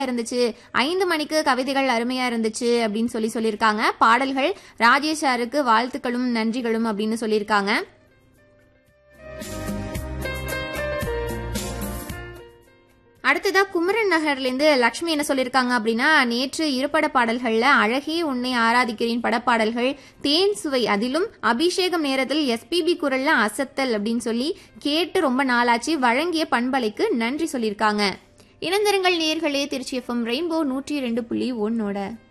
இருந்துச்சு ஐந்து மணிக்கு கவிதைகள் அருமையா இருந்துச்சு அப்படின்னு சொல்லி சொல்லியிருக்காங்க பாடல்கள் ராஜேஷ் சாருக்கு வாழ்த்துக்களும் நன்றிகளும் அப்படின்னு சொல்லியிருக்காங்க அடுத்ததா குமரன் நகர்லேருந்து லக்ஷ்மி என்ன சொல்லியிருக்காங்க அப்படின்னா நேற்று இருபட பாடல்கள்ல அழகே உன்னை ஆராதிக்கிறேன் படப்பாடல்கள் தேன் சுவை அதிலும் அபிஷேகம் நேரத்தில் எஸ்பிபி குரல்ல அசத்தல் அப்படின்னு சொல்லி கேட்டு ரொம்ப நாளாச்சு வழங்கிய பண்பலைக்கு நன்றி சொல்லியிருக்காங்க இணைந்திருங்கள் நேர்களே திருச்சி எஃப்எம் ரெயின்போ நூற்றி ரெண்டு புள்ளி ஒன்னோட